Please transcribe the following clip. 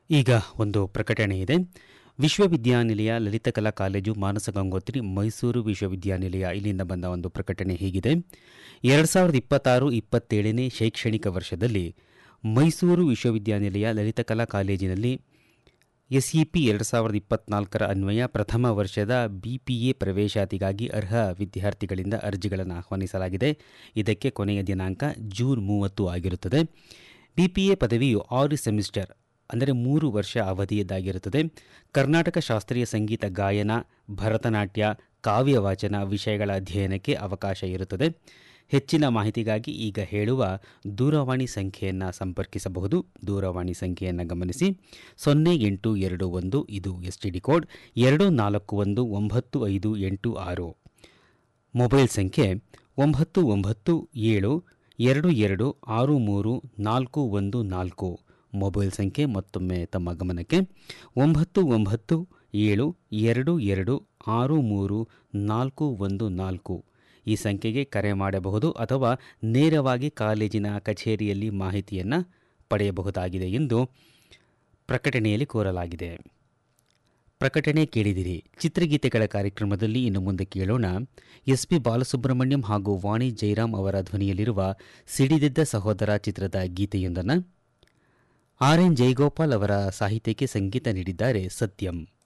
ಈಗ ಒಂದು ಪ್ರಕಟಣೆ ಇದೆ ವಿಶ್ವವಿದ್ಯಾನಿಲಯ ಲಲಿತಕಲಾ ಕಾಲೇಜು ಮಾನಸ ಗಂಗೋತ್ರಿ ಮೈಸೂರು ವಿಶ್ವವಿದ್ಯಾನಿಲಯ ಇಲ್ಲಿಂದ ಬಂದ ಒಂದು ಪ್ರಕಟಣೆ ಹೀಗಿದೆ ಎರಡು ಸಾವಿರದ ಇಪ್ಪತ್ತಾರು ಇಪ್ಪತ್ತೇಳನೇ ಶೈಕ್ಷಣಿಕ ವರ್ಷದಲ್ಲಿ ಮೈಸೂರು ವಿಶ್ವವಿದ್ಯಾನಿಲಯ ಲಲಿತಕಲಾ ಕಾಲೇಜಿನಲ್ಲಿ ಎಸ್ಇಪಿ ಎರಡು ಸಾವಿರದ ಇಪ್ಪತ್ನಾಲ್ಕರ ಅನ್ವಯ ಪ್ರಥಮ ವರ್ಷದ ಬಿಪಿಎ ಪ್ರವೇಶಾತಿಗಾಗಿ ಅರ್ಹ ವಿದ್ಯಾರ್ಥಿಗಳಿಂದ ಅರ್ಜಿಗಳನ್ನು ಆಹ್ವಾನಿಸಲಾಗಿದೆ ಇದಕ್ಕೆ ಕೊನೆಯ ದಿನಾಂಕ ಜೂನ್ ಮೂವತ್ತು ಆಗಿರುತ್ತದೆ ಬಿಪಿಎ ಪದವಿಯು ಆರು ಸೆಮಿಸ್ಟರ್ ಅಂದರೆ ಮೂರು ವರ್ಷ ಅವಧಿಯದ್ದಾಗಿರುತ್ತದೆ ಕರ್ನಾಟಕ ಶಾಸ್ತ್ರೀಯ ಸಂಗೀತ ಗಾಯನ ಭರತನಾಟ್ಯ ಕಾವ್ಯ ವಾಚನ ವಿಷಯಗಳ ಅಧ್ಯಯನಕ್ಕೆ ಅವಕಾಶ ಇರುತ್ತದೆ ಹೆಚ್ಚಿನ ಮಾಹಿತಿಗಾಗಿ ಈಗ ಹೇಳುವ ದೂರವಾಣಿ ಸಂಖ್ಯೆಯನ್ನು ಸಂಪರ್ಕಿಸಬಹುದು ದೂರವಾಣಿ ಸಂಖ್ಯೆಯನ್ನು ಗಮನಿಸಿ ಸೊನ್ನೆ ಎಂಟು ಎರಡು ಒಂದು ಇದು ಎಸ್ ಟಿ ಡಿ ಕೋಡ್ ಎರಡು ನಾಲ್ಕು ಒಂದು ಒಂಬತ್ತು ಐದು ಎಂಟು ಆರು ಮೊಬೈಲ್ ಸಂಖ್ಯೆ ಒಂಬತ್ತು ಒಂಬತ್ತು ಏಳು ಎರಡು ಎರಡು ಆರು ಮೂರು ನಾಲ್ಕು ಒಂದು ನಾಲ್ಕು ಮೊಬೈಲ್ ಸಂಖ್ಯೆ ಮತ್ತೊಮ್ಮೆ ತಮ್ಮ ಗಮನಕ್ಕೆ ಒಂಬತ್ತು ಒಂಬತ್ತು ಏಳು ಎರಡು ಎರಡು ಆರು ಮೂರು ನಾಲ್ಕು ಒಂದು ನಾಲ್ಕು ಈ ಸಂಖ್ಯೆಗೆ ಕರೆ ಮಾಡಬಹುದು ಅಥವಾ ನೇರವಾಗಿ ಕಾಲೇಜಿನ ಕಚೇರಿಯಲ್ಲಿ ಮಾಹಿತಿಯನ್ನು ಪಡೆಯಬಹುದಾಗಿದೆ ಎಂದು ಪ್ರಕಟಣೆಯಲ್ಲಿ ಕೋರಲಾಗಿದೆ ಪ್ರಕಟಣೆ ಕೇಳಿದಿರಿ ಚಿತ್ರಗೀತೆಗಳ ಕಾರ್ಯಕ್ರಮದಲ್ಲಿ ಇನ್ನು ಮುಂದೆ ಕೇಳೋಣ ಎಸ್ ಪಿ ಬಾಲಸುಬ್ರಹ್ಮಣ್ಯಂ ಹಾಗೂ ವಾಣಿ ಜೈರಾಮ್ ಅವರ ಧ್ವನಿಯಲ್ಲಿರುವ ಸಿಡಿದಿದ್ದ ಸಹೋದರ ಚಿತ್ರದ ಗೀತೆಯೊಂದನ್ನು ಆರ್ ಎನ್ ಜಯಗೋಪಾಲ್ ಅವರ ಸಾಹಿತ್ಯಕ್ಕೆ ಸಂಗೀತ ನೀಡಿದ್ದಾರೆ ಸತ್ಯಂ